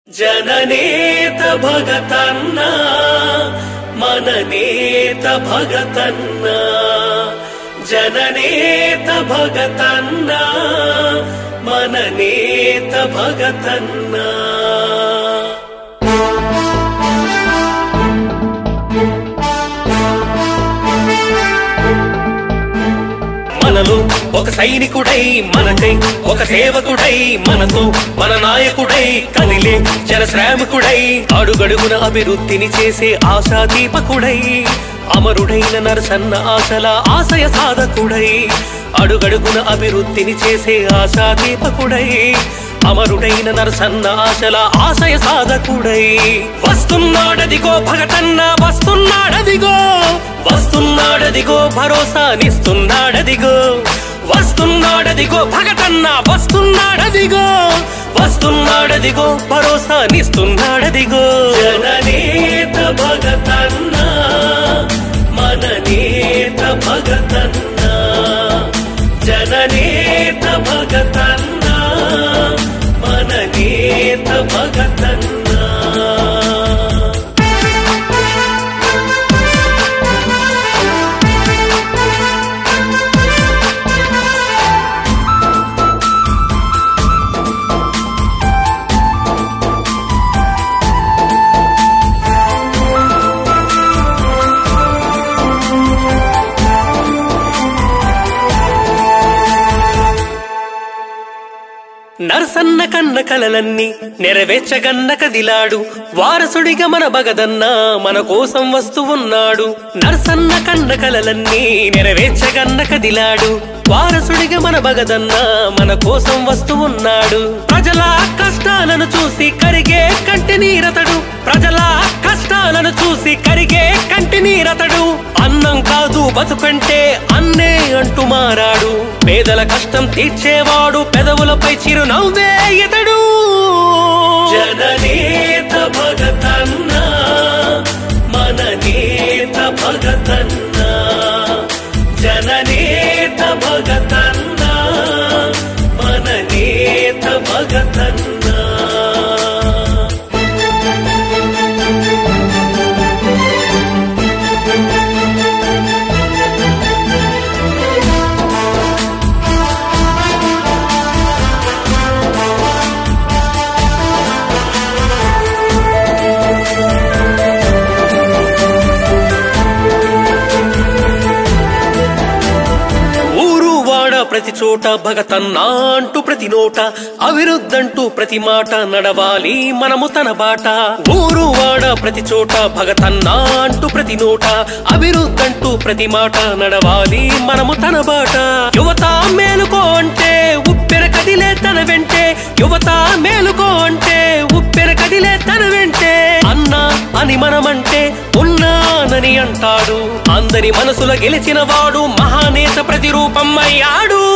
ಜನನೇತ ಭಗತನ್ನ ಮನನೇತ ಭಗತನ್ನ ಜನನೇತ ಭಗತನ್ನ ಮನನೇತ ಭಗತನ್ನ మనలో ఒక సైనికుడై మనకై ఒక సేవకుడై మనతో మన నాయకుడై కదిలే జనశ్రామికుడై అడుగడుగున అభివృద్ధిని చేసే ఆశాదీపకుడై అమరుడైన నరసన్న ఆశల ఆశయ సాధకుడై అడుగడుగున అభివృద్ధిని చేసే ఆశాదీపకుడై అమరుడైన నరసన్న ఆశల ఆశయ సాధకుడై వస్తున్నాడదిగో భగతన్న వస్తున్నాడదిగో వస్తున్నాడదిగో భరోసానిస్తున్నాడదిగో వస్తున్నాడదిగో భగతన్న వస్తున్నాడదిగో వస్తున్నాడదిగో భరోసానిస్తున్నాడదిగో జననేత భగతన్న మననేత భగతన్న జననేత భగతన్న మననేత భగతన్న నరసన్న కన్న కలలన్నీ నెరవేర్చగన్న కదిలాడు వారసుడిగా మన బగదన్న మన కోసం వస్తూ ఉన్నాడు నరసన్న కన్న కలలన్నీ నెరవేర్చగన్న కదిలాడు వారసుడిగా మన బగదన్న మన కోసం వస్తూ ఉన్నాడు ప్రజల కష్టాలను చూసి కరిగే కంటి నీరతడు ప్రజల కష్టాలను చూసి కరిగే కంటి నీరతడు అన్నం కాదు బతుకంటే అన్నే అంటూ మారాడు పేదల కష్టం తీర్చేవాడు పెదవులపై చిరునవ్వే ఇతడు జననేత భగతన్న మననేత భగతన్న జననేత భగతన్న మననేత భగతన్న ఊరు వాడ ప్రతి చోట భగతన్నా అంటూ ప్రతి నోట అవిరుద్ధంటూ ప్రతి మాట నడవాలి మనము తన బాట ఊరు వాడ ప్రతి చోట భగతన్నా అంటూ ప్రతి నోట అవిరుద్ధంటూ ప్రతి మాట నడవాలి మనము తన బాట యువత మేలుకో అంటే ఉప్పెన కదిలే తన వెంటే యువత మేలుకో అంటే ఉప్పెన కదిలే తన వెంటే అన్నా అని మనమంటే ఉన్నానని అంటాడు అందరి మనసుల గెలిచిన వాడు మహానేత ప్రతిరూపం అయ్యాడు